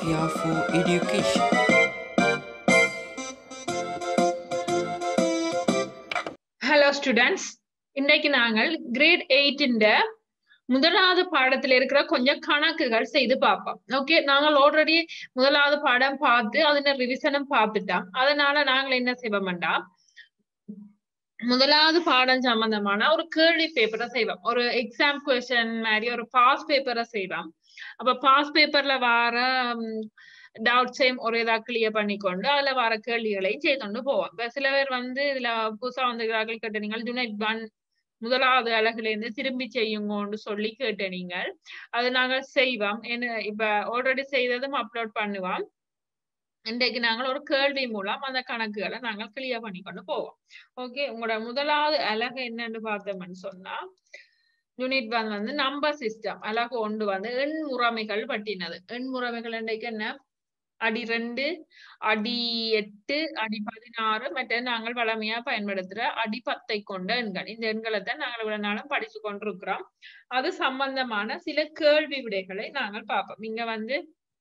here for education. Hello students இன்றைக்கு நாங்கள் great eighteen முதலாவது பாடத்துல இருக்கிற கொஞ்சம் கணக்குகள் செய்து பார்ப்போம் ஓகே நாங்கள் ஆல்ரெடி முதலாவது பாடம் பார்த்து அதின ரிவிஷனும் பார்த்துட்டோம் அதனால நாங்கள் என்ன செய்வோம்டா முதலாவது பாடம் சம்பந்தமான ஒரு கேள்வி பேப்பரை செய்வோம் ஒரு எக்ஸாம் கொஸ்டின் மாதிரி ஒரு பாஸ் பேப்பரை செய்வோம் அப்ப பாஸ் பேப்பர்ல வர டவுட்ஸையும் ஒரு இதா கிளியர் பண்ணிக்கொண்டு அதுல வர கேள்விகளையும் செய்து கொண்டு போவோம் இப்ப சில பேர் வந்து இதுல புதுசா வந்திருக்கிறார்கள் கேட்ட நீங்கள் யுனைட் ஒன் முதலாவது அழகுல இருந்து திரும்பி செய்யுங்கன்னு சொல்லி கேட்ட நீங்கள் அது நாங்கள் செய்வோம் என்ன இப்ப ஆல்ரெடி செய்ததும் அப்லோட் பண்ணுவோம் இன்றைக்கு நாங்கள் ஒரு கேள்வி மூலம் அந்த கணக்குகளை நாங்கள் கிளியர் பண்ணி கொண்டு போவோம் ஓகே உங்களோட முதலாவது அழகு என்னன்னு பார்த்தோம்னு சொன்னா யூனிட் ஒன் வந்து நம்பர் சிஸ்டம் அழகு ஒன்று வந்து எண் முறைமைகள் பட்டினது எண் முறைமைகள் இன்றைக்கு என்ன அடி ரெண்டு அடி எட்டு அடி பதினாறு மற்ற நாங்கள் வளமையா பயன்படுத்துற அடி பத்தை கொண்ட எண்கள் இந்த எண்களை தான் நாங்கள் இவ்வளவு நாளும் படிச்சு கொண்டிருக்கிறோம் அது சம்பந்தமான சில கேள்வி விடைகளை நாங்கள் பார்ப்போம் இங்க வந்து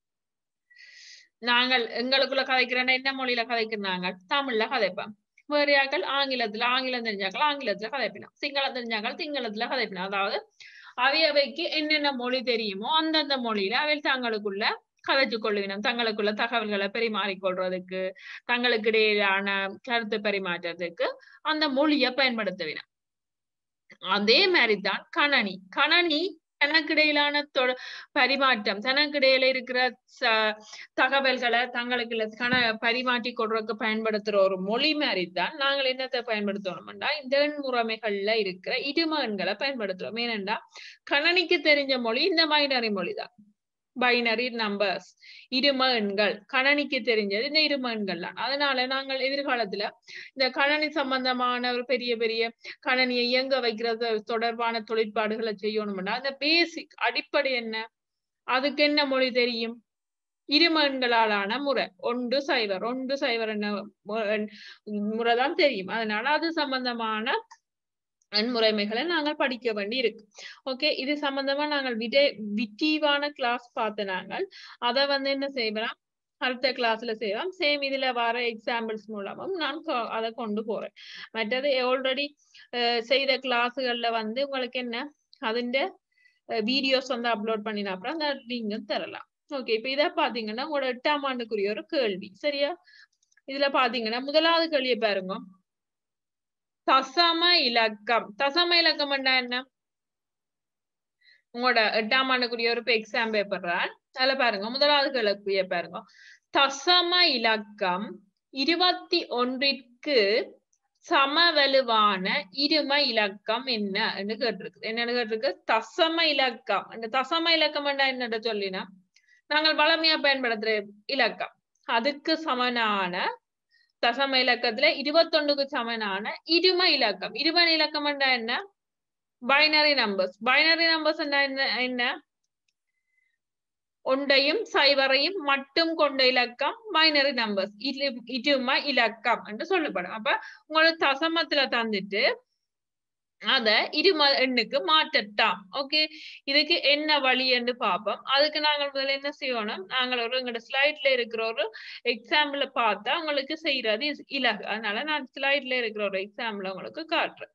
நாங்கள் எங்களுக்குள்ள கதைக்கிறேன்னா என்ன மொழியில கதைக்கிறாங்க தமிழ்ல கதைப்போம் வேறையாக்கள் ஆங்கிலத்துல ஆங்கிலம் தெரிஞ்சாக்கள் ஆங்கிலத்துல கதைப்பினோம் சிங்களம் தெரிஞ்சாக்கள் சிங்களத்துல கதைப்பினோம் அதாவது அவை அவைக்கு என்னென்ன மொழி தெரியுமோ அந்தந்த மொழியில அவை தங்களுக்குள்ள கதைச்சு கொள்ளுவினம் தங்களுக்குள்ள தகவல்களை பரிமாறிக்கொள்றதுக்கு தங்களுக்கு இடையிலான கருத்து பரிமாற்றத்துக்கு அந்த மொழியை பயன்படுத்துவினம் அதே மாதிரிதான் கணனி கணனி தனக்கிடையிலான தொ பரிமாற்றம் தனக்கிடையில இருக்கிற தகவல்களை தங்களுக்கு கண பரிமாற்றி கொள்றதுக்கு பயன்படுத்துற ஒரு மொழி மாதிரி தான் நாங்கள் என்னத்தை பயன்படுத்தணும்டா இந்த எண் முறைமைகள்ல இருக்கிற இரும எண்களை பயன்படுத்துறோம் ஏனென்றா கணனிக்கு தெரிஞ்ச மொழி இந்த மைனரி மொழி தான் பைனரி நம்பர்ஸ் இரும எண்கள் கணனிக்கு தெரிஞ்சது இந்த இரும எண்கள் தான் அதனால நாங்கள் எதிர்காலத்துல இந்த கணனி சம்பந்தமான ஒரு பெரிய பெரிய கணனியை இயங்க வைக்கிறது தொடர்பான தொழிற்பாடுகளை செய்யணும்னா அந்த பேசிக் அடிப்படை என்ன அதுக்கு என்ன மொழி தெரியும் இரும எண்களாலான முறை ஒன்று சைவர் ஒன்று சைவர் என்ன முறைதான் தெரியும் அதனால அது சம்பந்தமான முறைமைகளை நாங்கள் படிக்க வேண்டி இருக்கு ஓகே இது சம்பந்தமா நாங்கள் விட விட்டிவான கிளாஸ் பார்த்து நாங்கள் அதை வந்து என்ன செய்வோம் அடுத்த கிளாஸ்ல செய்வோம் சேம் இதுல வர எக்ஸாம்பிள்ஸ் மூலமும் நான் அதை கொண்டு போறேன் மற்றது ஆல்ரெடி செய்த கிளாஸுகள்ல வந்து உங்களுக்கு என்ன அதிண்ட வீடியோஸ் வந்து அப்லோட் பண்ணின அப்புறம் அந்த லிங்கும் தரலாம் ஓகே இப்ப இதை பாத்தீங்கன்னா உங்களோட எட்டாம் ஆண்டுக்குரிய ஒரு கேள்வி சரியா இதுல பாத்தீங்கன்னா முதலாவது கேள்வியை பாருங்க தசம இலக்கம் தசம இலக்கம் என்ன உங்களோட எட்டாம் ஆண்டுக்குரிய ஒரு எக்ஸாம் பேப்பர் அதுல பாருங்க முதலாவது கிழக்குரிய பாருங்க தசம இலக்கம் இருபத்தி ஒன்றிற்கு சமவலுவான இரும இலக்கம் என்ன என்று கேட்டிருக்கு என்னன்னு கேட்டிருக்கு தசம இலக்கம் இந்த தசம இலக்கம் என்ன சொல்லினா நாங்கள் வளமையா பயன்படுத்துற இலக்கம் அதுக்கு சமனான தசம இலக்கத்துல இருபத்தொன்னுக்கு சமனான இரும இலக்கம் இரும இலக்கம் என்ன பைனரி நம்பர்ஸ் பைனரி நம்பர்ஸ் என்ன என்ன ஒன்றையும் சைவரையும் மட்டும் கொண்ட இலக்கம் பைனரி நம்பர்ஸ் இரும இலக்கம் என்று சொல்லப்படும் அப்ப உங்களுக்கு தசமத்துல தந்துட்டு அத இரும எண்ணுக்கு மாற்றட்டாம் ஓகே இதுக்கு என்ன வழி என்று பார்ப்போம் அதுக்கு நாங்கள் முதல்ல என்ன செய்யணும் நாங்கள் ஒரு எங்களோட ஸ்லைட்ல இருக்கிற ஒரு எக்ஸாம்பிள பார்த்தா உங்களுக்கு செய்யறது இலகு அதனால நான் ஸ்லைட்ல இருக்கிற ஒரு எக்ஸாம்பிள் உங்களுக்கு காட்டுறேன்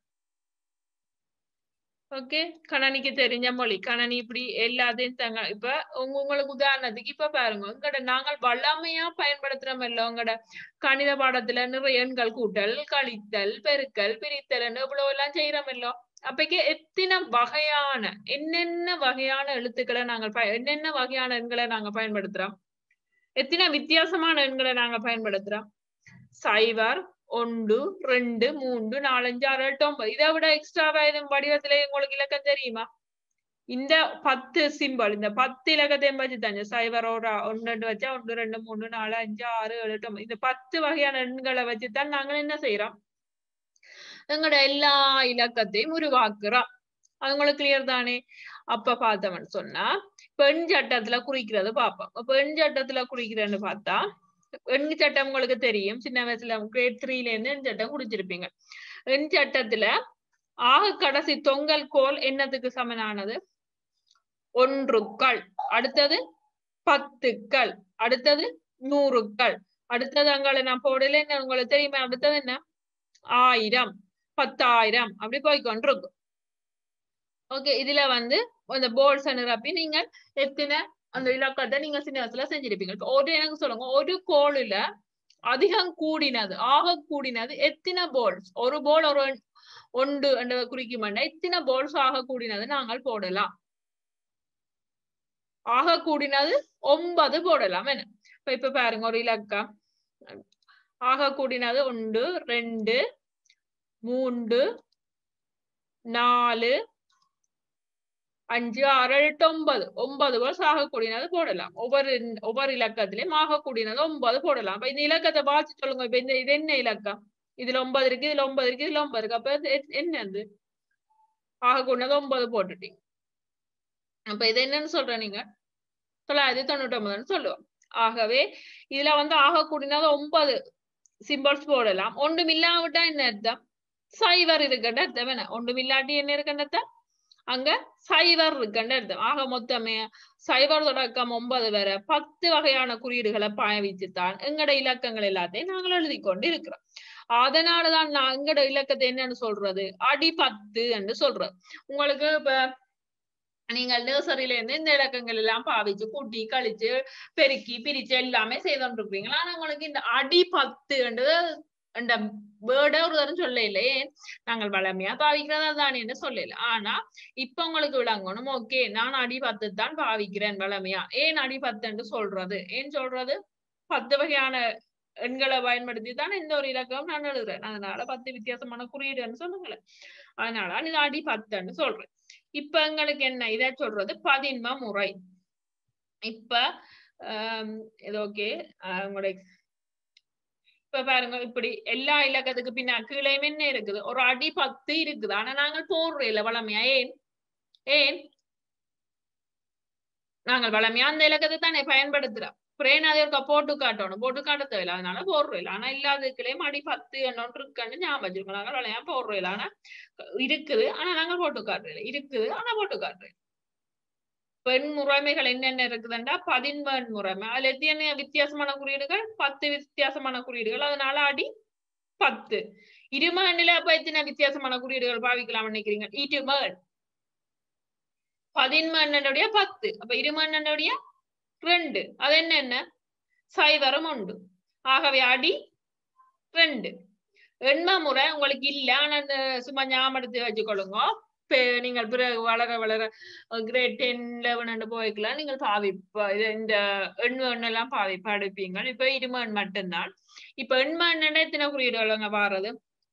ஓகே கணனிக்கு தெரிஞ்ச மொழி கணனி இப்படி எல்லாத்தையும் தங்க இப்ப உங்களுக்கு உதாரணத்துக்கு இப்ப பாருங்க உங்கட நாங்கள் வல்லமையா பயன்படுத்துறோம் இல்ல உங்களோட கணித பாடத்துல நிறைய எண்கள் கூட்டல் கழித்தல் பெருக்கல் பிரித்தல் இவ்வளவு எல்லாம் செய்யறோம் இல்லோ அப்பக்கு எத்தனை வகையான என்னென்ன வகையான எழுத்துக்களை நாங்கள் என்னென்ன வகையான எண்களை நாங்க பயன்படுத்துறோம் எத்தனை வித்தியாசமான எண்களை நாங்க பயன்படுத்துறோம் சைவர் ஒன்று ரெண்டு மூன்று நாலஞ்சு ஆறு எட்டு ஒன்பது இதை விட எக்ஸ்ட்ராவா எதுவும் வடிவத்துல உங்களுக்கு இலக்கம் தெரியுமா இந்த பத்து சிம்பிள் இந்த பத்து இலக்கத்தையும் வச்சு தாங்க சைவர் ஒரு ஒன்று வச்சா ஒன்று ரெண்டு மூணு நாலு அஞ்சு ஆறு ஏழு எட்டு ஒன்பது இந்த பத்து வகையான எண்களை வச்சுதான் நாங்கள் என்ன செய்யறோம் எங்களோட எல்லா இலக்கத்தையும் உருவாக்குறோம் அது உங்களுக்கு கிளியர் தானே அப்ப பார்த்தோம்னு சொன்னா பெண் சட்டத்துல குறிக்கிறது பார்ப்போம் பெண் சட்டத்துல குறிக்கிறேன்னு பார்த்தா எண் சட்டம் உங்களுக்கு தெரியும் சின்ன வயசுல கிரேட் த்ரீல இருந்து எண் சட்டம் குடிச்சிருப்பீங்க எண் சட்டத்துல ஆக கடைசி தொங்கல் கோல் என்னத்துக்கு சமனானது ஒன்றுக்கள் அடுத்தது பத்துக்கள் அடுத்தது நூறுக்கள் அடுத்தது அங்கால நான் போடல என்ன உங்களுக்கு தெரியுமா அடுத்தது என்ன ஆயிரம் பத்தாயிரம் அப்படி போய்கொண்டிருக்கும் ஓகே இதுல வந்து அந்த போல்ஸ் நிரப்பி நீங்க எத்தனை அந்த இலக்கத்தை நீங்க சின்ன வயசுல செஞ்சிருப்பீங்க இப்ப ஒரு எனக்கு சொல்லுங்க ஒரு கோளுல அதிகம் கூடினது ஆக கூடினது எத்தனை போல்ஸ் ஒரு போல் ஒரு ஒன்று என்று குறிக்கும் எத்தனை போல்ஸ் ஆக கூடினது நாங்கள் போடலாம் ஆக கூடினது ஒன்பது போடலாம் என்ன இப்ப இப்ப பாருங்க ஒரு இலக்கம் ஆக கூடினது ஒன்று ரெண்டு மூன்று நாலு அஞ்சு ஆறு எட்டு ஒன்பது ஒன்பது வருஷம் ஆகக்கூடியது போடலாம் ஒவ்வொரு ஒவ்வொரு இலக்கத்திலையும் ஆகக்கூடியது ஒன்பது போடலாம் அப்ப இந்த இலக்கத்தை வாசி சொல்லுங்க இப்ப இந்த இது என்ன இலக்கம் இதுல ஒன்பது இருக்கு இதுல ஒன்பது இருக்கு இதுல ஒன்பது இருக்கு அப்ப என்னது ஆகக்கூடியது ஒன்பது போட்டுட்டீங்க அப்ப இது என்னன்னு சொல்ற நீங்க தொள்ளாயிரத்தி தொண்ணூத்தி ஒன்பதுன்னு சொல்லுவோம் ஆகவே இதுல வந்து ஆகக்கூடியது ஒன்பது சிம்பிள்ஸ் போடலாம் ஒன்றும் இல்லாவிட்டா என்ன அர்த்தம் சைவர் இருக்குன்ற அர்த்தம் என்ன ஒன்றும் இல்லாட்டி என்ன இருக்குன்ற அர்த்தம் அங்க சைவர் இருக்குன்ற அர்த்தம் ஆக மொத்தமே சைவர் தொடக்கம் ஒன்பது வரை பத்து வகையான குறியீடுகளை பாவிச்சுத்தான் எங்கட இலக்கங்கள் எல்லாத்தையும் நாங்கள் எழுதி கொண்டு இருக்கிறோம் அதனாலதான் நான் எங்கட இலக்கத்தை என்னன்னு சொல்றது அடி பத்து என்று சொல்றது உங்களுக்கு இப்ப நீங்கள் நர்சரியில இருந்து இந்த இலக்கங்கள் எல்லாம் பாவிச்சு கூட்டி கழிச்சு பெருக்கி பிரிச்சு எல்லாமே செய்தோன்றிருப்பீங்க ஆனா உங்களுக்கு இந்த அடி பத்துன்றது அந்த வேர்டை ஒரு தரம் சொல்ல இல்லையே நாங்கள் வளமையா பாவிக்கிறதா தானே என்ன சொல்லல ஆனா இப்ப உங்களுக்கு விளங்கணும் ஓகே நான் அடி பத்து தான் பாவிக்கிறேன் வளமையா ஏன் அடி பத்துன்னு சொல்றது ஏன் சொல்றது பத்து வகையான எண்களை பயன்படுத்தி தான் இந்த ஒரு இலக்கம் நான் எழுதுறேன் அதனால பத்து வித்தியாசமான குறியீடுன்னு சொல்லுங்களேன் அதனால இது அடி பத்துன்னு சொல்றேன் இப்ப எங்களுக்கு என்ன இதை சொல்றது பதின்ம முறை இப்ப இது ஓகே உங்களுடைய இப்ப பாருங்க இப்படி எல்லா இலக்கத்துக்கு பின்னா கீழேயும் என்ன இருக்குது ஒரு அடி பத்து இருக்குது ஆனா நாங்கள் போடுறோம் இல்ல வளமையா ஏன் ஏன் நாங்கள் வளமையா அந்த இலக்கத்தை தானே பயன்படுத்துறோம் பிரேன் அதை ஒருக்கா போட்டு காட்டணும் போட்டு காட்ட தேவையில்ல அதனால போடுறோம் இல்லை ஆனா இல்லாததுக்குள்ளேயும் அடி பத்து என்னொன்று இருக்குன்னு ஞாபகம் வச்சிருக்கோம் நாங்கள் வளமையா போடுறோம் இல்லை ஆனா இருக்குது ஆனா நாங்கள் போட்டு காட்டுறோம் இருக்குது ஆனா போட்டு காட்டுறோம் பெண் முறைமைகள் என்னென்ன இருக்குதுண்டா பதின்மண் முறைமை அதுல எத்தனை வித்தியாசமான குறியீடுகள் பத்து வித்தியாசமான குறியீடுகள் அதனால அடி பத்து இருமகன்ல அப்ப எத்தனை வித்தியாசமான குறியீடுகள் பாவிக்கலாம் நினைக்கிறீங்க இருமகன் பதின்மண்ணுடைய பத்து அப்ப இருமண்ணுடைய ரெண்டு அது என்னென்ன சைவரம் உண்டு ஆகவே அடி ரெண்டு எண்ம முறை உங்களுக்கு இல்ல ஆனா சும்மா ஞாபகம் எடுத்து வச்சுக்கொள்ளுங்க நீங்கள் பிறகு வளர வளர கிரேட் டென் லெவன் போய்க்கலாம் நீங்கள் பாவிப்ப இந்த எண்ம எண்ணெல்லாம் பாவி படிப்பீங்க இப்ப இருமண் மட்டும்தான் இப்ப எண்ம எண்ணெய் எத்தனை குறியீடுகள் அங்க வாரது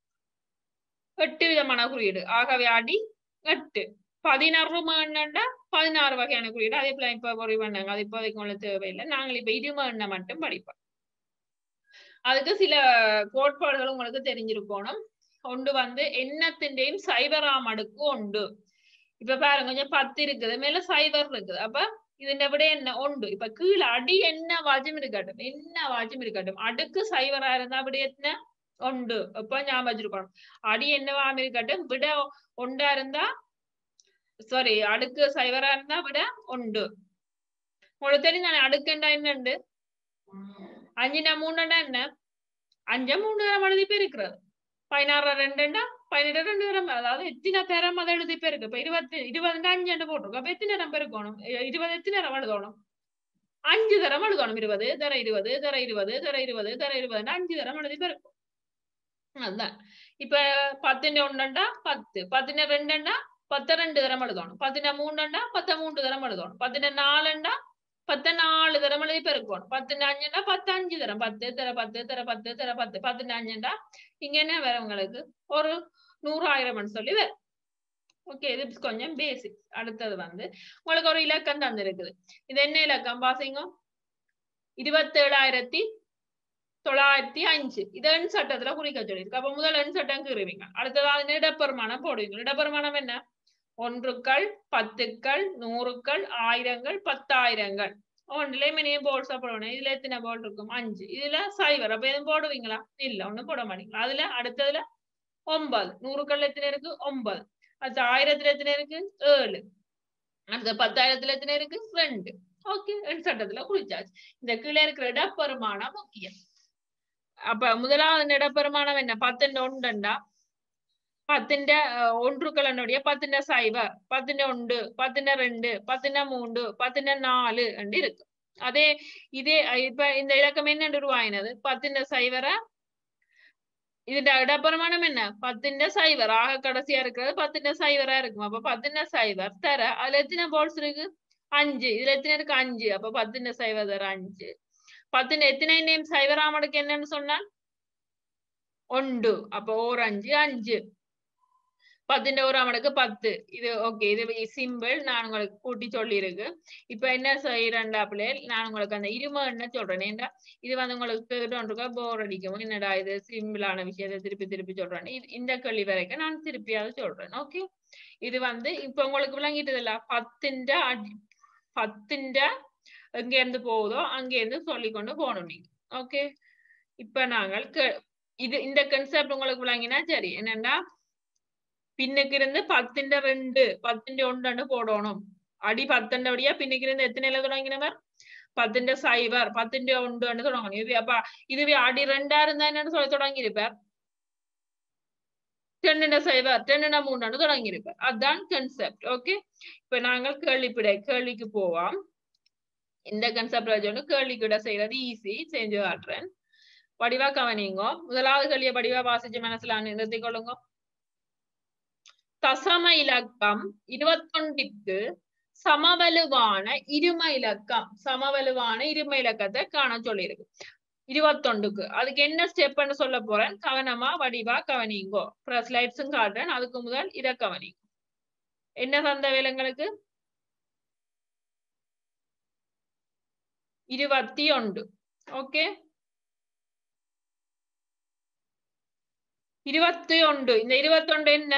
எட்டு விதமான குறியீடு ஆகவே அடி எட்டு பதினாறு மண்ணா பதினாறு வகையான குறியீடு அதே போல இப்ப ஒரு பண்ணாங்க அது இப்போதைக்கு உங்களுக்கு தேவையில்லை நாங்கள் இப்ப இரும எண்ணெய் மட்டும் படிப்போம் அதுக்கு சில கோட்பாடுகள் உங்களுக்கு தெரிஞ்சிருக்கணும் ஒன்று வந்து எண்ணத்தின்றையும் சைபராம் அடுக்கு உண்டு இப்ப பாருங்க கொஞ்சம் பத்து இருக்குது மேல சைபர் இருக்குது அப்ப ഇതിന്റെ ഇവിടെ என்ன ഉണ്ട് ഇപ്പൊ കീഴ് അടി என்ன വാചം இருக்கட்டும் என்ன വാചം இருக்கட்டும் அடுக்கு சைவரா இருந்தா ഇവിടെ என்ன ഉണ്ട് ഇപ്പൊ ഞാൻ വച്ചിരിക്കണം അടി എന്നവാം இருக்கட்டும் ഇവിടെ ഉണ്ടാ இருந்தா சாரி அடுக்கு சைவரா இருந்தா ഇവിടെ ഉണ്ട് உங்களுக்கு தெரியும் அடுக்குண்டா என்ன ഉണ്ട് அஞ்சுனா மூணுண்டா என்ன அஞ்ச மூணு தரம் எழுதி பெருக்கிறது பதினாறு ரெண்டுண்டா பதினெட்டு ரெண்டு தரம் அதாவது எத்தனை தரம் அதை எழுதி பெருக்கு இப்ப இருபத்தி இருபது அஞ்சு போட்டிருக்கோம் அப்ப எத்தனை தரம் பெருக்கணும் இருபது எத்தனை தரம் எழுதணும் அஞ்சு தரம் எழுதணும் இருபது தர இருபது தர இருபது தர இருபது தர இருபதுன்னு அஞ்சு தரம் எழுதி பெருக்கும் அதுதான் இப்ப பத்தின ஒண்ணுண்டா பத்து பத்தின ரெண்டுண்டா பத்து ரெண்டு தரம் எழுதணும் பத்தின மூணுண்டா பத்த மூன்று தரம் எழுதணும் பத்தின நாலுண்டா பத்து நாலு தரம் எழுதி பெருக்கணும் பத்து அஞ்சுண்டா பத்து அஞ்சு தரம் பத்து தர பத்து தர பத்து தர பத்து பத்து அஞ்சுண்டா இங்க என்ன வேற உங்களுக்கு ஒரு நூறாயிரம் சொல்லி வரும் ஓகே இது கொஞ்சம் பேசிக் அடுத்தது வந்து உங்களுக்கு ஒரு இலக்கம் தந்திருக்குது இது என்ன இலக்கம் பாசிங்க இருபத்தி ஏழாயிரத்தி தொள்ளாயிரத்தி அஞ்சு இது எண் சட்டத்துல குறிக்க சொல்லியிருக்கு அப்ப முதல் எண் சட்டம் கீறுவீங்க அடுத்தது இடப்பெருமானம் போடுவீங்க இடப்பெருமானம் என்ன ஒன்றுக்கள் பத்துக்கள் நூறுக்கள் ஆயிரங்கள் பத்தாயிரங்கள் ஒன்றுல மினிமம் போல்ஸ் போடணும் இதுல எத்தனை போல் இருக்கும் அஞ்சு இதுல சைவர் அப்ப எதுவும் போடுவீங்களா இல்ல ஒண்ணும் போட மாட்டீங்களா அதுல அடுத்ததுல ஒன்பது நூறுக்கள் எத்தனை இருக்கு ஒன்பது அடுத்த ஆயிரத்துல எத்தனை இருக்கு ஏழு அடுத்த பத்தாயிரத்துல எத்தனை இருக்கு ரெண்டு ஓகே எண் சட்டத்துல குறிச்சாச்சு இந்த கீழே இருக்கிற இடப்பெருமானம் முக்கியம் அப்ப முதலாவது இடப்பெருமானம் என்ன பத்துண்ட ஒன்றுண்டா പത്തിന്റെ ഒൻറുക്കളനുடைய പത്തിന്റെ സൈബർ പത്തിന്റെ ഉണ്ട് പത്തിന്റെ രണ്ട് പത്തിന്റെ മൂണ്ട് പത്തിന്റെ നാല് ഉണ്ട് ഇருக்கு அதே இதே இப்ப இந்த இலக்கம் என்ன உருவாயினது பത്തിന്റെ சைவர ഇതിന്റെ இடப்பெருமானம் என்ன பത്തിന്റെ சைவர் ஆக கடைசியா இருக்கிறது பത്തിന്റെ சைவரா இருக்கும் அப்ப பത്തിന്റെ சைவர் தர அதுல எத்தனை போல்ஸ் இருக்கு அஞ்சு இதுல எத்தனை இருக்கு அஞ்சு அப்ப பത്തിന്റെ சைவர் தர அஞ்சு பത്തിന്റെ எத்தனை நேம் சைவராமனுக்கு என்னன்னு சொன்னால் ஒன்று அப்ப ஓர் அஞ்சு அஞ்சு பത്തിന്റെ ஒரு அவனுக்கு பத்து இது ஓகே இது சிம்பிள் நான் உங்களுக்கு கூட்டி சொல்லியிருக்கு இப்ப என்ன செய்யறேன்டா பிள்ளைகள் நான் உங்களுக்கு அந்த இரும என்ன சொல்றேன் ஏன்டா இது வந்து உங்களுக்கு கேட்டோன்றிருக்கா போர் அடிக்கும் என்னடா இது சிம்பிளான விஷயத்தை திருப்பி திருப்பி சொல்றேன் இது இந்த கேள்வி வரைக்கும் நான் திருப்பியாவது சொல்றேன் ஓகே இது வந்து இப்ப உங்களுக்கு விளங்கிட்டது இல்ல பத்தின்ற அடி பத்தின்ற எங்க இருந்து போகுதோ அங்க இருந்து சொல்லிக்கொண்டு போகணும் நீங்க ஓகே இப்ப நாங்கள் இது இந்த கன்செப்ட் உங்களுக்கு விளங்கினா சரி என்னன்னா பின்னுக்கு இருந்து பത്തിന്റെ ரெண்டு பത്തിന്റെ ஒன்று போடணும் அடி பத்தண்ட வழியா பின்னுக்கு இருந்து எத்தனைல தொடங்கினவர் பത്തിന്റെ சைபர் பത്തിന്റെ ஒன்று தொடங்கணும் இது அப்ப இதுவே அடி ரெண்டா இருந்தா என்னன்னு சொல்லி தொடங்கியிருப்பார் டென்னுட சைபர் டென்னுட மூணு தொடங்கியிருப்பார் அதுதான் கன்செப்ட் ஓகே இப்ப நாங்கள் கேள்விப்பிடை கேள்விக்கு போவோம் இந்த கன்செப்ட் வச்சு கேள்விக்கிட செய்யறது ஈஸி செஞ்சு காட்டுறேன் வடிவா கவனிங்க முதலாவது கேள்விய வடிவா வாசிச்சு மனசுல நிறுத்திக் கொள்ளுங்க தசம இலக்கம் இருபத்தொன்றிற்கு சமவலுவான இரும இலக்கம் சமவலுவான இரும இலக்கத்தை காண சொல்லியிருக்கு இருபத்தொண்டுக்கு அதுக்கு என்ன ஸ்டெப்னு சொல்ல போறேன் கவனமா வடிவா கவனிங்கோ அப்புறம் ஸ்லைட்ஸும் காட்டுறேன் அதுக்கு முதல் இத கவனிங்க என்ன தந்த வேலைங்களுக்கு இருபத்தி ஒன்று ஓகே இருபத்தி ஒன்று இந்த இருபத்தொண்டு என்ன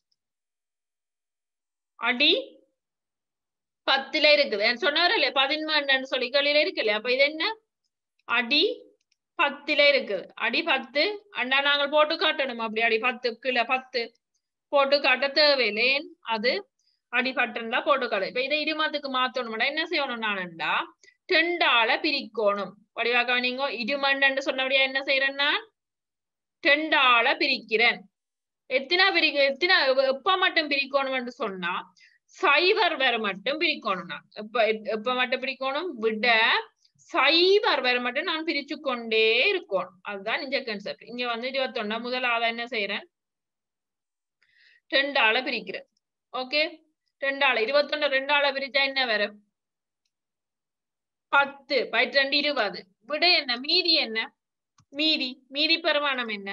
அடி பத்துல இருக்குது சொன்னவர் இல்லையா பதினொன்னு சொல்லி கேள்வியில இருக்கு இல்லையா அப்ப இது என்ன அடி பத்துல இருக்குது அடி பத்து அண்ணா நாங்கள் போட்டு காட்டணும் அப்படி அடி பத்து கீழே பத்து போட்டு காட்ட தேவையில்லை அது அடி பட்டுன்னா போட்டு காட்டு இப்ப இதை இருமத்துக்கு மாத்தணும்னா என்ன செய்யணும் நானண்டா டெண்டால பிரிக்கணும் வடிவாக்க நீங்க இருமன்னு சொன்னபடியா என்ன செய்யறேன்னா டெண்டால பிரிக்கிறேன் எத்தனை பிரிக்க எத்தனை எப்ப மட்டும் பிரிக்கணும்னு சொன்னா சைவர் வேற மட்டும் பிரிக்கணும் நான் எப்ப எப்ப மட்டும் பிரிக்கணும் விட சைவர் வேற மட்டும் நான் பிரிச்சு கொண்டே இருக்கணும் அதுதான் இந்த கன்செப்ட் இங்க வந்து இருபத்தொன்னா முதலாவது என்ன செய்யறேன் ரெண்டால பிரிக்கிறேன் ஓகே ரெண்டால இருபத்தொன்னு ரெண்டால பிரிச்சா என்ன வரும் பத்து பயிற்று ரெண்டு இருபது விட என்ன மீதி என்ன மீதி மீதி பெருமானம் என்ன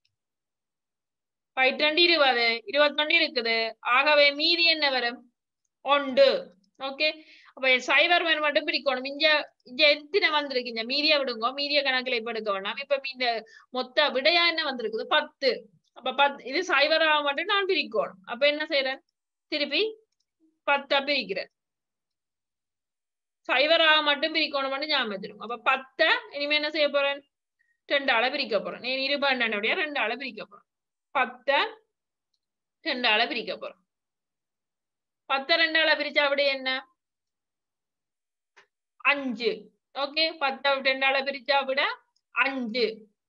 பயிற்று இருபது இருபத்தொன்னு இருக்குது ஆகவே மீதி என்ன வரும் ஒன்று ஓகே அப்ப சைவர் மேன் மட்டும் பிரிக்கணும் இங்க இங்க எத்தனை வந்திருக்கு இந்த மீதிய விடுங்க மீதிய கணக்குல இப்ப எடுக்க வேண்டாம் இப்ப இந்த மொத்த விடையா என்ன வந்திருக்குது பத்து அப்ப பத் இது சைவரா மட்டும் நான் பிரிக்கணும் அப்ப என்ன செய்யறேன் திருப்பி பத்தா பிரிக்கிறேன் சைவரா மட்டும் பிரிக்கணும் மட்டும் ஞாபகம் வச்சிருக்கும் அப்ப பத்த இனிமே என்ன செய்ய போறேன் ரெண்டு ஆளை பிரிக்க போறேன் நீ இருபது ரெண்டு ஆளை பிரிக்க போறேன் பத்த ரெண்டால பிரிக்க போறோம் பத்த ரெண்டால பிரிச்சா அப்படி என்ன அஞ்சு ஓகே பத்த ரெண்டால பிரிச்சா விட அஞ்சு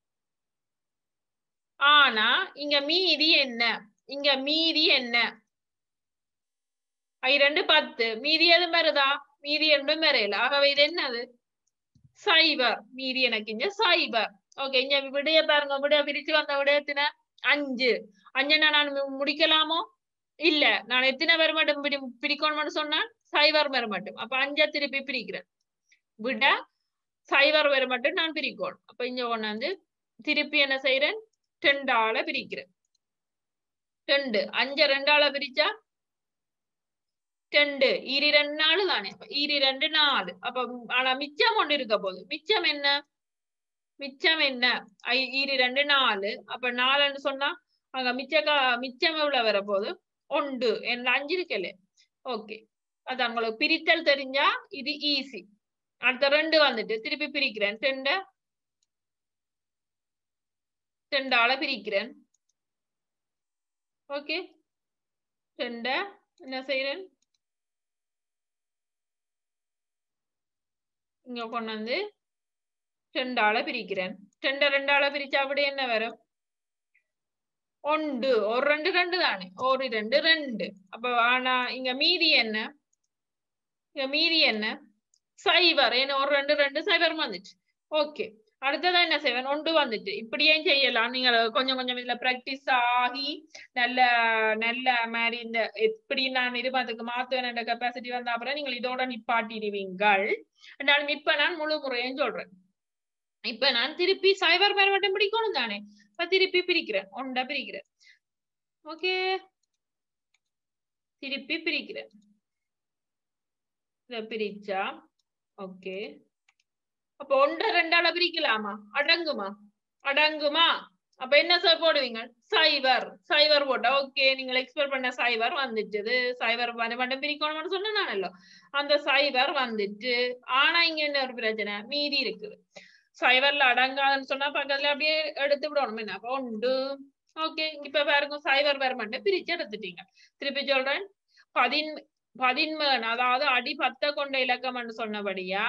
ஆனா இங்க மீதி என்ன இங்க மீதி என்ன ஐ ரெண்டு பத்து மீதி எதுவும் வருதா மீதி ரெண்டும் வரையில ஆகவே இது என்னது சைபர் மீதி எனக்கு இங்க சைபர் ஓகே இங்க விடைய பாருங்க விட பிரிச்சு வந்த விடயத்தின அஞ்சு அஞ்சனா நான் முடிக்கலாமோ இல்ல நான் எத்தனை பேர் மட்டும் பிடி பிரிக்கணும்னு சொன்னேன் சைவர் பேர் மட்டும் அப்ப அஞ்சா திருப்பி பிரிக்கிறேன் விட சைவர் பேர் மட்டும் நான் பிரிக்கணும் அப்ப இங்க கொண்டாந்து திருப்பி என்ன செய்யறேன் ரெண்டால பிரிக்கிறேன் ரெண்டு அஞ்ச ரெண்டால பிரிச்சா ரெண்டு ஈரி ரெண்டு நாலு தானே ஈரி ரெண்டு நாலு அப்ப ஆனா மிச்சம் ஒண்ணு இருக்க போகுது மிச்சம் என்ன மிச்சம் என்ன ஈரி ரெண்டு நாலு அப்ப நாலுன்னு சொன்னா அங்க மிச்ச மிச்சம் எவ்வளவு வர போகுது ஒன்று என்ன அஞ்சு இருக்கல ஓகே அது உங்களுக்கு பிரித்தல் தெரிஞ்சா இது ஈஸி அடுத்த ரெண்டு வந்துட்டு திருப்பி பிரிக்கிறேன் ரெண்ட ரெண்டால பிரிக்கிறேன் ஓகே ரெண்ட என்ன செய்யறேன் இங்க கொண்டு வந்து ரெண்டால பிரிக்கிறேன் ரெண்ட ரெண்டால பிரிச்சா அப்படி என்ன வரும் ஒன்று ஒரு ரெண்டு ரெண்டு தானே ஒரு ரெண்டு ரெண்டு அப்ப ஆனா இங்க மீதி என்ன இங்க மீதி என்ன சைபர் ஏன்னா ஒரு ரெண்டு ரெண்டு சைபர் வந்துச்சு ஓகே அடுத்ததா என்ன செய்வேன் ஒன்று வந்துட்டு இப்படியே செய்யலாம் நீங்க கொஞ்சம் கொஞ்சம் இதுல பிராக்டிஸ் ஆகி நல்ல நல்ல மாதிரி இந்த எப்படி நான் இருபதுக்கு மாத்துவேன் என்ற கெப்பாசிட்டி வந்த அப்புறம் நீங்கள் இதோட நிப்பாட்டிடுவீங்கள் என்றாலும் இப்ப நான் முழு முறையும் சொல்றேன் இப்ப நான் திருப்பி சைபர் பேர் மட்டும் பிடிக்கணும் தானே இப்ப திருப்பி பிரிக்கிறேன் ஒண்டா பிரிக்கிறேன் ஓகே திருப்பி பிரிக்கிறேன் இத பிரிச்சா ஓகே அப்ப ஒன்றை ரெண்டால பிரிக்கலாமா அடங்குமா அடங்குமா அப்ப என்ன சார் போடுவீங்க சைபர் சைபர் போட்டா ஓகே நீங்கள் எக்ஸ்பெக்ட் பண்ண சைபர் வந்துட்டுது சைபர் மட்டும் பிரிக்கணும்னு சொன்னேன் நானല്ലോ அந்த சைபர் வந்துட்டு ஆனா இங்க என்ன ஒரு பிரச்சனை மீதி இருக்குது சைபர்ல அடங்காதுன்னு சொன்னா பக்கத்துல அப்படியே எடுத்து விடணும் என்ன அப்ப உண்டு ஓகே இப்ப பாருங்க சைபர் பேர் மட்டும் பிரிச்சு எடுத்துட்டீங்க திருப்பி சொல்றேன் பதின் பதின்மன் அதாவது அடி பத்த கொண்ட இலக்கம்னு சொன்னபடியா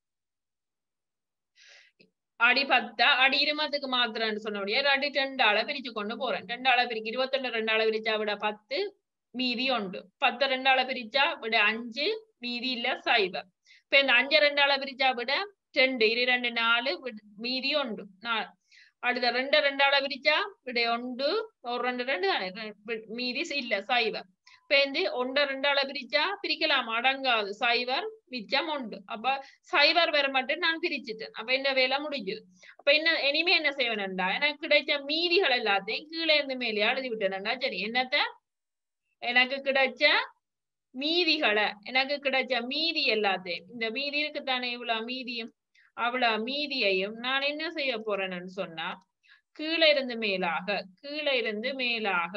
அடி பத்தா அடி இருமத்துக்கு மாத்திரன்னு சொன்னபடியா அடி ரெண்டால பிரிச்சு கொண்டு போறேன் ரெண்டால பிரிக்க இருபத்தொன்னு ரெண்டால பிரிச்சா விட பத்து மீதி உண்டு பத்து ரெண்டால பிரிச்சா விட அஞ்சு மீதி இல்ல சைபர் இப்ப இந்த அஞ்சு ரெண்டால பிரிச்சா விட ரெண்டு இரு ரெண்டு நாலு மீதி உண்டு அடுத்த ரெண்டு ரெண்டால பிரிச்சா விட ஒன்று ஒரு ரெண்டு ரெண்டு தானே மீதி இல்ல சைபர் பேந்து ஒன்றை ரெண்டால பிரிச்சா பிரிக்கலாம் அடங்காது சைபர் மிச்சம் உண்டு அப்ப சைபர் வேற மட்டும் நான் பிரிச்சுட்டேன் அப்ப இந்த வேலை முடிஞ்சது அப்ப என்ன இனிமே என்ன செய்வேன்டா எனக்கு கிடைச்ச மீதிகள் எல்லாத்தையும் கீழே இருந்து மேலே எழுதி விட்டேன்டா சரி என்னத்த எனக்கு கிடைச்ச மீதிகளை எனக்கு கிடைச்ச மீதி எல்லாத்தையும் இந்த மீதி இருக்குத்தானே இவ்வளவு மீதியும் அவ்வளவு மீதியையும் நான் என்ன செய்ய போறேன்னு சொன்னா கீழே இருந்து மேலாக கீழே இருந்து மேலாக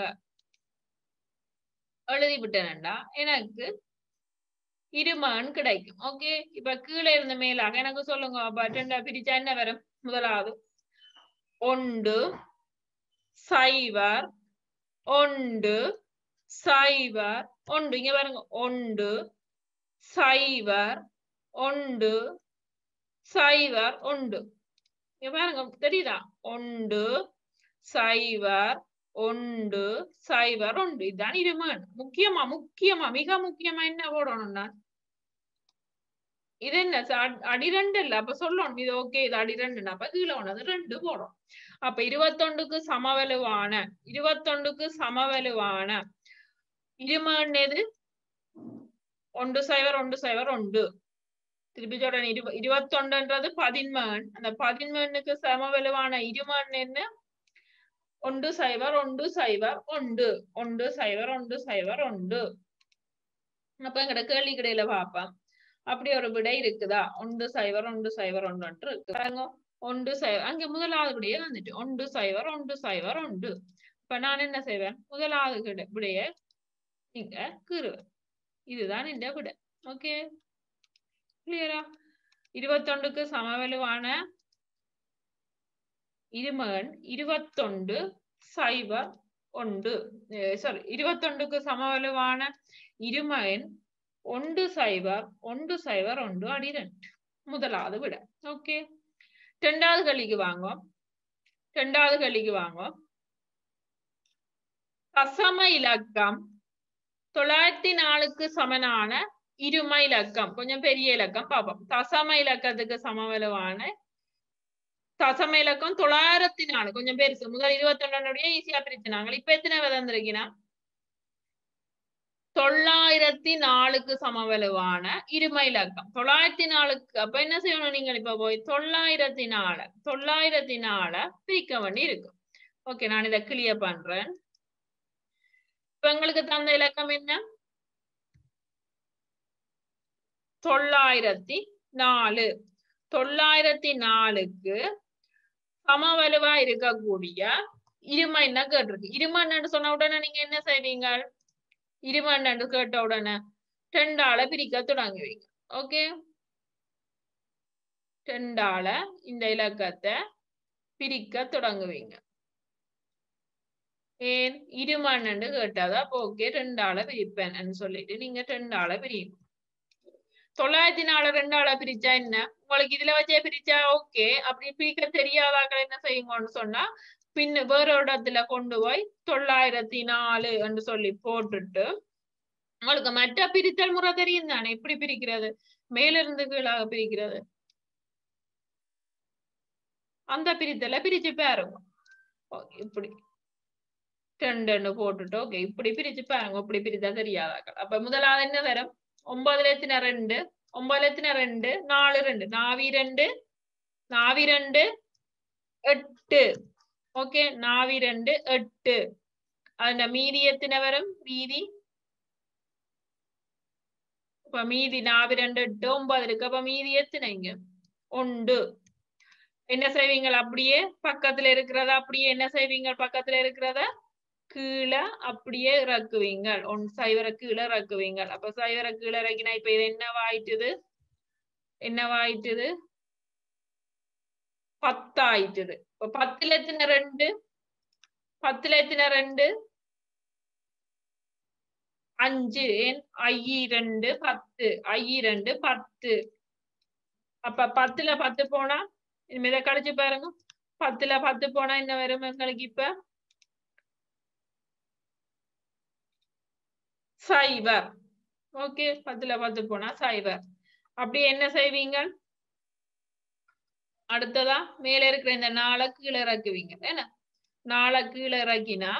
எழுதி விட்டேன்டா எனக்கு இருமான் கிடைக்கும் ஓகே இப்ப கீழே இருந்து மேலாக எனக்கு சொல்லுங்க அப்ப ரெண்டா பிரிச்சா என்ன வரும் முதலாவது ஒன்று சைவர் ஒன்று சைவர் ஒன்று இங்க பாருங்க ஒன்று சைவர் ஒன்று சைவர் ஒன்று இங்க பாருங்க தெரியுதா ஒன்று சைவர் ஒன்று சைவர் ஒன்று இதுதான் இருமன் முக்கியமா முக்கியமா மிக முக்கியமா என்ன போடணும் நான் இது என்ன அடி ரெண்டு இல்ல அப்ப சொல்லணும் இது ஓகே இது அடி ரெண்டு அப்ப கீழே ஒண்ணு ரெண்டு போடும் அப்ப இருபத்தொண்டுக்கு சமவலுவான இருபத்தொண்டுக்கு சமவலுவான இருமன் எது ஒன்று சைவர் ஒன்று சைவர் ஒன்று திருப்பி சொல்றேன் இரு இருபத்தொண்டுன்றது பதின்மன் அந்த பதின்மனுக்கு சமவலுவான இருமன் என்ன ஒன்று சைவர் ஒன்று சைவர் ஒன்று ஒன்று சைவர் ஒன்று சைவர் ஒன்று அப்ப எங்கட கேள்வி கிடையில பாப்போம் அப்படி ஒரு விடை இருக்குதா ஒன்று சைவர் ஒன்று சைவர் ஒன்று இருக்கு பாருங்க ஒன்று சைவர் அங்க முதலாவது விடையே வந்துட்டு ஒன்று சைவர் ஒன்று சைவர் ஒன்று இப்ப நான் என்ன செய்வேன் முதலாவது விடைய இங்க கீறுவேன் இதுதான் இந்த விடை ஓகே கிளியரா இருபத்தொண்டுக்கு சமவலுவான இருமகன் இருபத்தொண்டு சைபர் ஒன்று சாரி இருபத்தொண்டுக்கு சமவலுவான இருமகன் ஒன்று சைபர் ஒன்று சைபர் ஒன்று அடி ரெண்டு முதலாவது விட ஓகே ரெண்டாவது கல்லிக்கு வாங்கும் ரெண்டாவது கல்லிக்கு வாங்கும் தசம இலக்கம் தொள்ளாயிரத்தி நாலுக்கு சமனான இரும இலக்கம் கொஞ்சம் பெரிய இலக்கம் பார்ப்போம் தசம இலக்கத்துக்கு சமவலுவான தசம இலக்கம் தொள்ளாயிரத்தி நாலு கொஞ்சம் பெருசு முதல் இருபத்தி ஒன்னுடைய ஈஸியா பிரிச்சுனாங்க இப்ப எத்தனை வந்திருக்கீங்கன்னா தொள்ளாயிரத்தி நாலுக்கு சமவலுவான இரும இலக்கம் தொள்ளாயிரத்தி நாலுக்கு அப்ப என்ன செய்யணும் நீங்கள் இப்ப போய் தொள்ளாயிரத்தி நாலு தொள்ளாயிரத்தி நாலு பிரிக்க வேண்டி இருக்கு ஓகே நான் இதை கிளியர் பண்றேன் இப்ப எங்களுக்கு தந்த இலக்கம் என்ன தொள்ளாயிரத்தி நாலு தொள்ளாயிரத்தி நாலுக்கு சமவலுவா இருக்கக்கூடிய இரும என்ன கேட்டிருக்கு இரும என்னன்னு சொன்ன உடனே நீங்க என்ன செய்வீங்க இரும என்னன்னு கேட்ட உடனே ரெண்டால பிரிக்க தொடங்குவீங்க ஓகே ரெண்டால இந்த இலக்கத்தை பிரிக்க தொடங்குவீங்க ஏன் இருமன்னு கேட்டாதான் அப்போ ஓகே ரெண்டால பிரிப்பேன்னு சொல்லிட்டு நீங்க ரெண்டால பிரியும் தொள்ளாயிரத்தி நாலு ரெண்டு ஆளா பிரிச்சா என்ன உங்களுக்கு இதுல வச்சே பிரிச்சா ஓகே அப்படி பிரிக்க தெரியாதாக்கள் என்ன செய்யுங்கன்னு சொன்னா பின்ன வேற ஒரு இடத்துல கொண்டு போய் தொள்ளாயிரத்தி நாலு என்று சொல்லி போட்டுட்டு உங்களுக்கு மற்ற பிரித்தல் முறை தெரியும் தானே எப்படி பிரிக்கிறது மேலிருந்து கீழாக பிரிக்கிறது அந்த பிரித்தலை பிரிச்சு பாருங்க ஓகே, இப்படி ரெண்டுன்னு போட்டுட்டு ஓகே இப்படி பிரிச்சு பாருங்க இப்படி பிரித்தா தெரியாதாக்கள் அப்ப முதலாவது என்ன வரும் ஒன்பதுல எத்தனை ரெண்டு ஒன்பதுல எத்தனை ரெண்டு நாலு ரெண்டு நாவி ரெண்டு நாவி ரெண்டு எட்டு ஓகே நாவி ரெண்டு எட்டு அதுல மீதி எத்தனை வரும் மீதி இப்ப மீதி நாவி ரெண்டு எட்டு ஒன்பது இருக்கு அப்ப மீதி எத்தனைங்க ஒன்று என்ன செய்வீங்க அப்படியே பக்கத்துல இருக்கிறத அப்படியே என்ன செய்வீங்க பக்கத்துல இருக்கிறத கீழே அப்படியே இறக்குவீங்க ஒன் சைவர கீழே இறக்குவீங்க அப்ப சைவர கீழே இறக்கினா இப்ப இது என்னவாயிட்டுது என்னவாயிட்டுது பத்தாயிட்டுது இப்ப பத்துல எத்தனை ரெண்டு பத்துல எத்தனை ரெண்டு அஞ்சு ஏன் ஐ ரெண்டு பத்து ஐ ரெண்டு பத்து அப்ப பத்துல பத்து போனா இனிமே இதை கழிச்சு பாருங்க பத்துல பத்து போனா என்ன வரும் எங்களுக்கு இப்ப சைபர் ஓகே பத்துல பத்து போனா சைபர் அப்படி என்ன செய்வீங்க அடுத்ததா மேல இருக்கிற இந்த நாளை கீழே இறக்குவீங்க என்ன நாளை கீழே இறக்கினா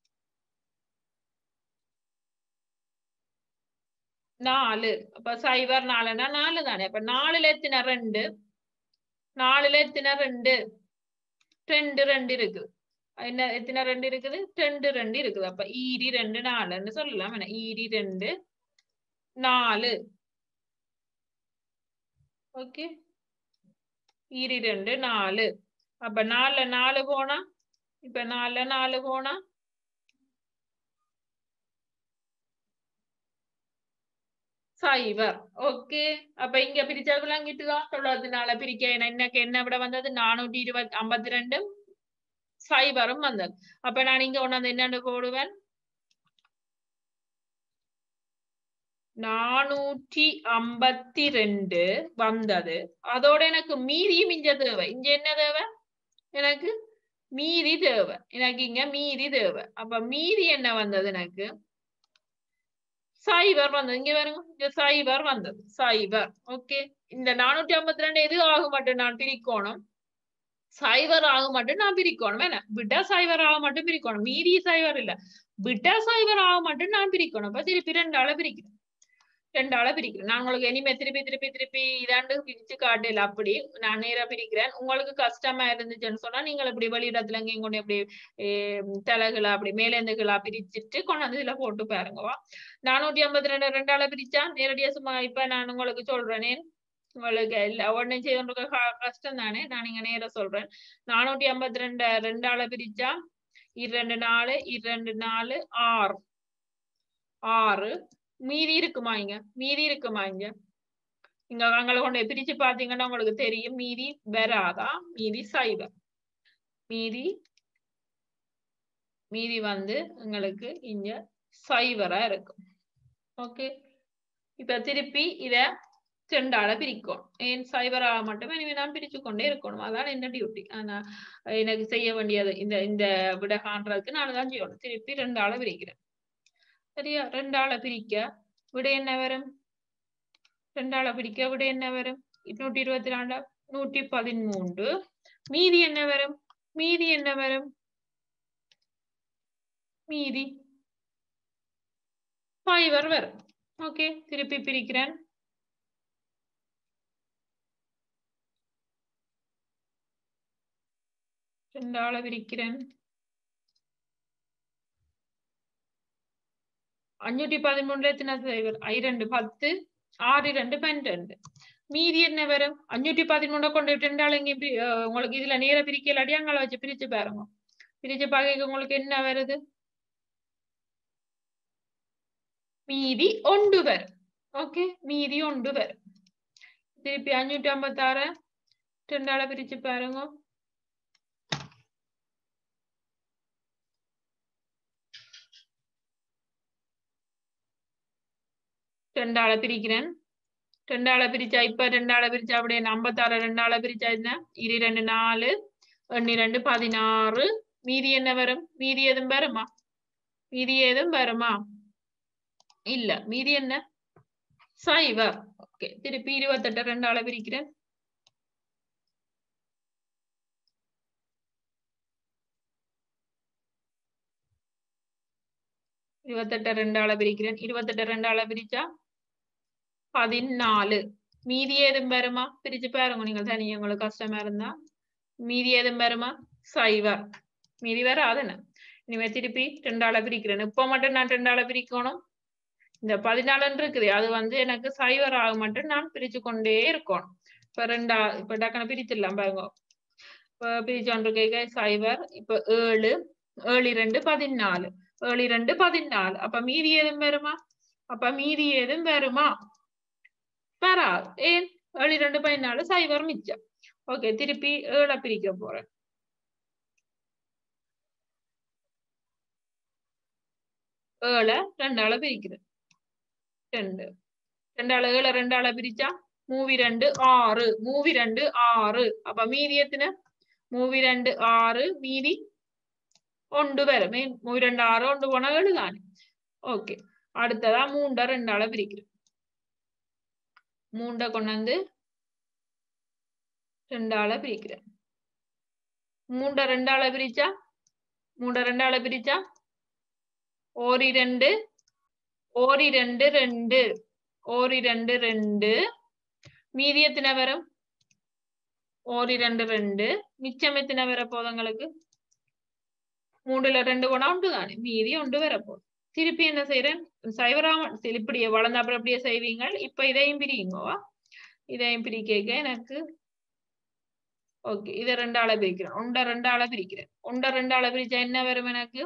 நாலு அப்ப சைபர் நாலுன்னா நாலு தானே அப்ப நாலுல எத்தனை ரெண்டு நாலுல எத்தனை ரெண்டு ரெண்டு ரெண்டு இருக்குது என்ன எத்தனை ரெண்டு இருக்குது ரெண்டு ரெண்டு இருக்குது அப்ப ஈரி ரெண்டு நாலுன்னு சொல்லலாம் என்ன ஈரி ரெண்டு நாலு ஓகே ஈரி ரெண்டு நாலு அப்ப நாலுல நாலு போனா இப்ப நாலுல நாலு போனா சைபர் ஓகே அப்ப இங்க பிரிச்சாக்கலாம் கிட்டுதான் தொள்ளாயிரத்தி நாலு பிரிக்க எனக்கு என்ன விட வந்தது நானூற்றி இருபத்தி ஐம்பத்தி ரெண்டு சைபரும் வந்தது அப்ப நான் இங்க கொண்டாந்து என்னன்னு போடுவேன் நானூற்றி ஐம்பத்தி ரெண்டு வந்தது அதோட எனக்கு மீதியும் இங்க தேவை இங்க என்ன தேவை எனக்கு மீதி தேவை எனக்கு இங்க மீதி தேவை அப்ப மீதி என்ன வந்தது எனக்கு சைபர் வந்தது இங்க பாருங்க இங்க சைபர் வந்தது சைபர் ஓகே இந்த நானூற்றி ஐம்பத்தி ரெண்டு எது ஆக மட்டும் நான் பிரிக்கணும் சைபர் ஆக மட்டும் நான் பிரிக்கணும் என்ன விட்டா சைபர் ஆக மட்டும் பிரிக்கணும் மீதி சைபர் இல்ல விட்டா சைபர் ஆக மட்டும் நான் பிரிக்கணும் அப்ப திருப்பி ரெண்டால பிரிக்கிறேன் ரெண்டால பிரிக்கிறேன் நான் உங்களுக்கு இனிமே திருப்பி திருப்பி திருப்பி இதாண்டு பிரிச்சு காட்டல அப்படி நான் நேரா பிரிக்கிறேன் உங்களுக்கு கஷ்டமா இருந்துச்சுன்னு சொன்னா நீங்கள் இப்படி வெளியிடத்துல எங்கேயும் கொண்டு இப்படி தலைகளா அப்படி மேலேந்துகளா பிரிச்சுட்டு கொண்டாந்து இதுல போட்டு பாருங்கவா நானூற்றி ஐம்பத்தி ரெண்டு ரெண்டால பிரிச்சா நேரடியா சும்மா இப்ப நான் உங்களுக்கு சொல்றேனே உங்களுக்கு இல்ல உடனே செய்யறது கஷ்டம் தானே நான் இங்க நேர சொல்றேன் நானூற்றி ஐம்பத்தி ரெண்டு ரெண்டால பிரிச்சா இரண்டு நாலு இரண்டு நாலு ஆறு ஆறு மீதி இருக்குமா இங்க மீதி இருக்குமா இங்க இங்க அங்களை கொண்டு பிரிச்சு பாத்தீங்கன்னா உங்களுக்கு தெரியும் மீதி வராதா மீதி சைவர் மீதி மீதி வந்து உங்களுக்கு இங்க சைவரா இருக்கும் ஓகே இப்ப திருப்பி இத ரெண்டால பிரிக்கும் ஏன் சைவரா மட்டுமே இனிமே நான் பிரிச்சு கொண்டே இருக்கணும் அதான் என்ன டியூட்டி ஆனா எனக்கு செய்ய வேண்டியது இந்த இந்த விட காண்றதுக்கு நான் தான் செய்யணும் திருப்பி ரெண்டால பிரிக்கிறேன் சரியா ரெண்டால பிரிக்க விட என்ன வரும் ரெண்டால பிரிக்க விட என்ன வரும் நூற்றி இருபத்தி ரெண்டா நூற்றி பதிமூன்று மீதி என்ன வரும் மீதி என்ன வரும் மீதி ஃபைவர் வரும் ஓகே திருப்பி பிரிக்கிறேன் ரெண்டால பிரிக்கிறேன் அஞ்சூற்றி பதிமூணுல எத்தனை சைவர் ஐ ரெண்டு பத்து ஆறு ரெண்டு பன்னிரெண்டு மீதி என்ன வரும் அஞ்சூற்றி பதிமூணு கொண்டு ரெண்டாள் இங்க உங்களுக்கு இதுல நேர பிரிக்கல அடியாங்களை வச்சு பிரிச்சு பாருங்க பிரிச்சு பார்க்க உங்களுக்கு என்ன வருது மீதி ஒன்று வரும் ஓகே மீதி ஒன்று வரும் திருப்பி அஞ்சூற்றி ஐம்பத்தி ஆறு ரெண்டால பிரிச்சு பாருங்க ரெண்டால பிரிக்கிறேன் ரெண்டாள பிரிச்சா இப்ப ரெண்டாள பிரிச்சா அப்படியே ஐம்பத்தாறு ரெண்டாள பிரிச்சா என்ன இரு ரெண்டு நாலு எண்ணி ரெண்டு பதினாறு மீதி என்ன வரும் மீதி எதுவும் வருமா மீதி எதுவும் வருமா இல்ல மீதி என்ன சைவர் ஓகே திருப்பி இருபத்தெட்டு ரெண்டாள பிரிக்கிறேன் இருபத்தெட்டு ரெண்டாள பிரிக்கிறேன் இருபத்தெட்டு ரெண்டாள பிரிச்சா பதினாலு மீதி ஏதும் வருமா பிரிச்சு பாருங்க நீங்க தனியா உங்களுக்கு கஷ்டமா இருந்தா மீதி ஏதும் வருமா சைவர் மீதி வராதுன்னு இனிமே திருப்பி ரெண்டாள பிரிக்கிறேன் இப்ப மட்டும் நான் ரெண்டாள பிரிக்கணும் இந்த பதினாலுன்னு இருக்குது அது வந்து எனக்கு சைவர் ஆக மட்டும் நான் பிரிச்சு கொண்டே இருக்கணும் இப்ப ரெண்டா இப்ப டக்குனு பிரிச்சிடலாம் பாருங்க இப்ப பிரிச்சு கொண்டிருக்க சைவர் இப்ப ஏழு ஏழு ரெண்டு பதினாலு ஏழு ரெண்டு பதினாலு அப்ப மீதி ஏதும் வருமா அப்ப மீதி ஏதும் வருமா வராது ஏன் ஏழு ரெண்டு பதினாலு சைவர் மிச்சம் ஓகே திருப்பி ஏழை பிரிக்க போறேன் ஏழை ரெண்டால பிரிக்கிறேன் ரெண்டு ரெண்டால ஏழை ரெண்டால பிரிச்சா மூவி ரெண்டு ஆறு மூவி ரெண்டு ஆறு அப்ப மீதி எத்தனை மூவி ரெண்டு ஆறு மீதி ஒன்று வரும் மீன் மூவி ரெண்டு ஆறு ஒன்று போனா ஏழு தானே ஓகே அடுத்ததா மூண்டை ரெண்டால பிரிக்கிறேன் மூண்டை கொண்டாந்து ரெண்டால பிரிக்கிறேன் மூண்டை ரெண்டால பிரிச்சா மூண்டை ரெண்டால பிரிச்சா ஓரி ரெண்டு ஓரி ரெண்டு ரெண்டு ஓரி ரெண்டு ரெண்டு மீதி எத்தனை வரும் ஓரி ரெண்டு ரெண்டு மிச்சம் எத்தனை வர போதும் உங்களுக்கு மூணுல ரெண்டு போனா ஒன்று தானே மீதி ஒன்று வரப்போகுது திருப்பி என்ன செய்யறேன் சைவராம இப்படியே வளர்ந்த அப்புறம் அப்படியே செய்வீங்க இப்ப இதையும் பிரிங்கோவா இதையும் பிரிக்க எனக்கு ஓகே இதை ரெண்டாள பிரிக்கிறேன் ஒன்றை ரெண்டாள பிரிக்கிறேன் ஒன்றை ரெண்டாள பிரிச்சா என்ன வரும் எனக்கு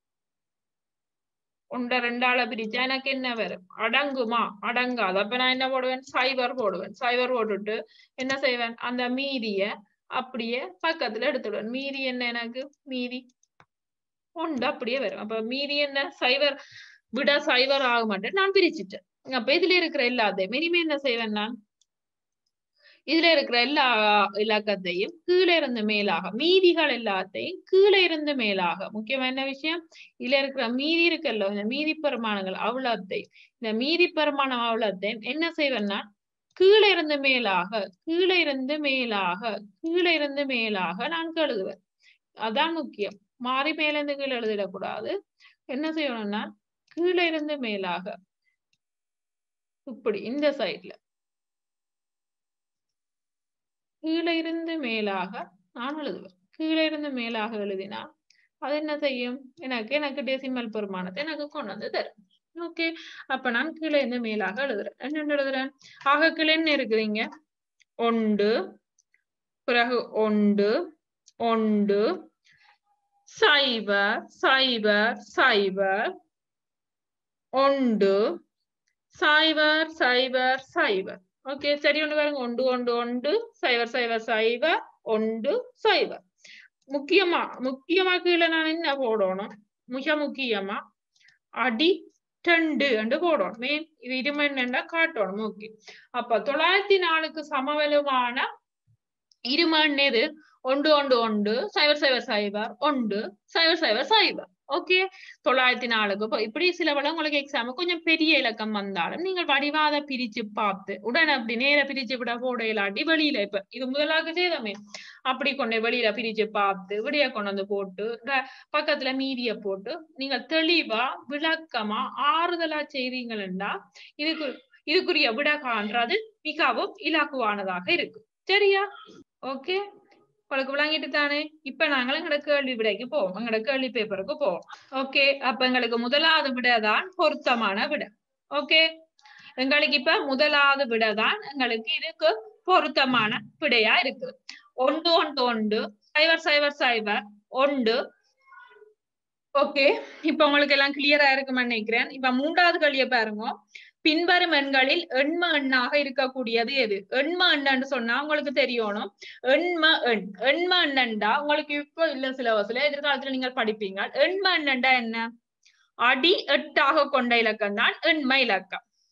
ஒன்றை ரெண்டாள பிரிச்சா எனக்கு என்ன வரும் அடங்குமா அடங்காது அப்ப நான் என்ன போடுவேன் சைவர் போடுவேன் சைவர் போட்டுட்டு என்ன செய்வேன் அந்த மீதிய அப்படியே பக்கத்துல எடுத்துடுவேன் மீதி என்ன எனக்கு மீதி ஒன்று அப்படியே வரும் அப்ப மீதி என்ன சைவர் விட சைவர் ஆக மாட்டேன் நான் பிரிச்சுட்டேன் அப்ப இதுல இருக்கிற எல்லாத்தையும் இனிமே என்ன செய்வேன் நான் இதுல இருக்கிற எல்லா இலக்கத்தையும் கீழே இருந்து மேலாக மீதிகள் எல்லாத்தையும் கீழே இருந்து மேலாக முக்கியமா என்ன விஷயம் இதுல இருக்கிற மீதி இருக்குல்ல இந்த மீதி பெருமானங்கள் அவ்வளத்தையும் இந்த மீதி பெருமானம் அவ்வளத்தையும் என்ன செய்வேன்னா கீழே இருந்து மேலாக கீழே இருந்து மேலாக கீழே இருந்து மேலாக நான் எழுதுவேன் அதான் முக்கியம் மாறி மேல இருந்து கீழே எழுதிடக்கூடாது என்ன செய்யணும்னா கீழே இருந்து மேலாக இப்படி இந்த சைட்ல கீழே இருந்து மேலாக நான் எழுதுவேன் கீழே இருந்து மேலாக எழுதினா அது என்ன செய்யும் எனக்கு எனக்கு டெசிமல் பெருமானத்தை எனக்கு கொண்டு வந்து தரும் ஓகே அப்ப நான் கீழே இருந்து மேலாக எழுதுறேன் என்ன எழுதுறேன் ஆக கீழே என்ன இருக்குதுங்க ஒன்று பிறகு ஒன்று ஒன்று சைபர் சைபர் சைபர் ஒன்று சைபர் சைபர் சைபர் ஓகே சரி ஒன்று பாருங்க ஒன்று ஒன்று ஒன்று சைபர் சைபர் சைபர் ஒன்று சைபர் முக்கியமா முக்கியமா கீழே நான் என்ன போடணும் மிக முக்கியமா அடி ரெண்டு என்று போடணும் மெயின் இது இருமன்னா காட்டணும் ஓகே அப்ப தொள்ளாயிரத்தி நாலுக்கு சமவலுமான இருமண் எது ஒன்று ஒன்று ஒன்று சைபர் சைபர் சைபர் ஒன்று சைபர் சைபர் சைபர் ஓகே தொள்ளாயிரத்தி நாலுக்கு இப்போ இப்படி சில வேளை உங்களுக்கு எக்ஸாம் கொஞ்சம் பெரிய இலக்கம் வந்தாலும் நீங்கள் வடிவாத பிரிச்சு பார்த்து உடனே அப்படி நேர பிரிச்சு விட போட இல்லாட்டி வெளியில இப்ப இது முதலாக செய்தோமே அப்படி கொண்டு வெளியில பிரிச்சு பார்த்து விடிய கொண்டு வந்து போட்டு பக்கத்துல மீதிய போட்டு நீங்க தெளிவா விளக்கமா ஆறுதலா செய்தீங்கன்னா இதுக்கு இதுக்குரிய விட காண்றது மிகவும் இலக்குவானதாக இருக்கு சரியா ஓகே உங்களுக்கு விளங்கிட்டு தானே இப்ப நாங்கள் எங்களோட கேள்வி விடைக்கு போவோம் எங்களோட கேள்வி பேப்பருக்கு போவோம் ஓகே அப்ப எங்களுக்கு முதலாவது விட தான் பொருத்தமான விட ஓகே எங்களுக்கு இப்ப முதலாவது விட தான் எங்களுக்கு இதுக்கு பொருத்தமான விடையா இருக்குது ஒன்று ஒன்று ஒன்று சைவர் சைவர் சைவர் ஒன்று ஓகே இப்ப உங்களுக்கு எல்லாம் கிளியரா இருக்குன்னு நினைக்கிறேன் இப்ப மூன்றாவது கேள்வியை பாருங்க பின்வரும் எண்களில் எண்ம எண்ணாக இருக்கக்கூடியது எது எண்ம எண்ணன்னு சொன்னா உங்களுக்கு தெரியணும் எண்ம எண் எண்ம எண்ணண்டா உங்களுக்கு இப்போ இல்ல சிலபஸ்ல எதிர்காலத்துல நீங்கள் படிப்பீங்க எண்ம எண்ணண்டா என்ன அடி எட்டாக கொண்ட இலக்கம் தான் எண்ம இலக்கம்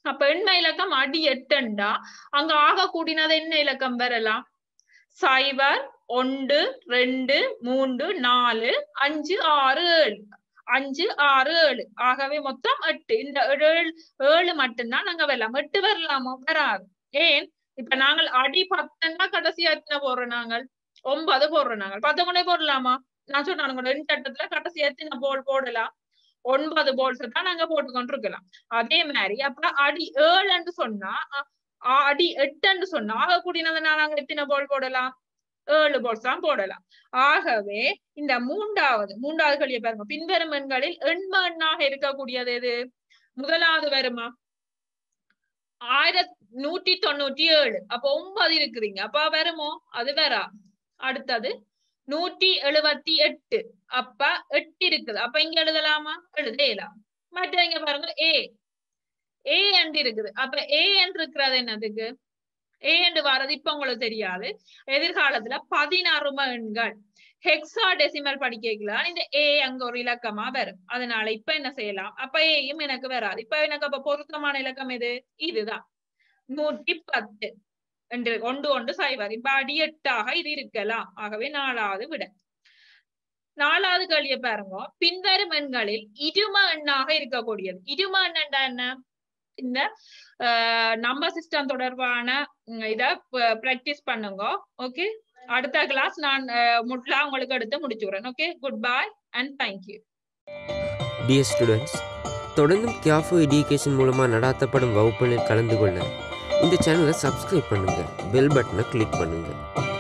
அப்ப எண்ண இலக்கம் அடி எட்டுண்டா அங்க ஆக கூடினது என்ன இலக்கம் வரலாம் சைபர் ஒன்று ரெண்டு மூன்று நாலு அஞ்சு ஆறு ஏழு அஞ்சு ஆறு ஏழு ஆகவே மொத்தம் எட்டு இந்த ஏழு ஏழு மட்டும்தான் நாங்க வரலாம் எட்டு வரலாமோ வராது ஏன் இப்ப நாங்கள் அடி பத்துன்னா கடைசியா எத்தனை போடுறோம் நாங்கள் ஒன்பது போடுறோம் நாங்கள் பத்து கொண்டே போடலாமா நான் சொன்னேன் ரெண்டு சட்டத்துல கடைசியா எத்தனை போல் போடலாம் ஒன்பது போல்ஸ் தான் நாங்க போட்டுக்கொண்டு இருக்கலாம் அதே மாதிரி அப்ப அடி ஏழுன்னு சொன்னா அ- அ- அடி எட்டுன்னு சொன்னா ஆக கூடினதுனா நாங்க எத்தனை போல் போடலாம் ஏழு போல்ஸ் தான் போடலாம் ஆகவே இந்த மூன்றாவது மூன்றாவது கழிய பாருங்க பின்வரும் எண்களில் எண்ம எண்ணாக இருக்கக்கூடியது எது முதலாவது வருமா ஆயிரத்தி நூற்றி தொண்ணூற்றி ஏழு அப்ப ஒன்பது இருக்குறீங்க அப்ப வருமோ அது வரா அடுத்தது நூற்றி எழுபத்தி எட்டு அப்ப எட்டு இருக்குது அப்ப இங்க எழுதலாமா எழுதலாம் மற்ற இங்க பாருங்க ஏ ஏ என்று இருக்குது அப்ப ஏ என்று இருக்கிறது என்னதுக்கு ஏ என்று வர்றது இப்ப உங்களுக்கு தெரியாது எதிர்காலத்துல பதினாறும எண்கள் ஹெக்ஸா டெசிமல் படிக்கலாம் இந்த ஏ அங்க ஒரு இலக்கமா வரும் அதனால இப்ப என்ன செய்யலாம் அப்ப ஏயும் எனக்கு வராது இப்ப எனக்கு அப்ப பொருத்தமான இலக்கம் எது இதுதான் நூற்றி பத்து என்று ஒன்று ஒன்று சைவர் இப்ப அடி எட்டாக இது இருக்கலாம் ஆகவே நாலாவது விட நாலாவது கேள்வியை பாருங்க பின்வரும் எண்களில் இரும எண்ணாக இருக்கக்கூடியது இரும எண்ணா என்ன இந்த நம்பர் சிஸ்டம் தொடர்பான உம், இத பிராக்டிஸ் பண்ணுங்க ஓகே அடுத்த கிளாஸ் நான் அஹ், முட்லா உங்களுக்கு எடுத்து முடிச்சுக்கிறேன் okay good bye and thank you dear students தொடர்ந்தும் கியாஃபோ எடியூகேஷன் மூலமாக நடாத்தப்படும் வகுப்புகளில் கலந்து கொள்ள இந்த சேனலை சப்ஸ்கிரைப் பண்ணுங்கள் பெல் பட்டனை கிளிக் பண்ணுங்கள்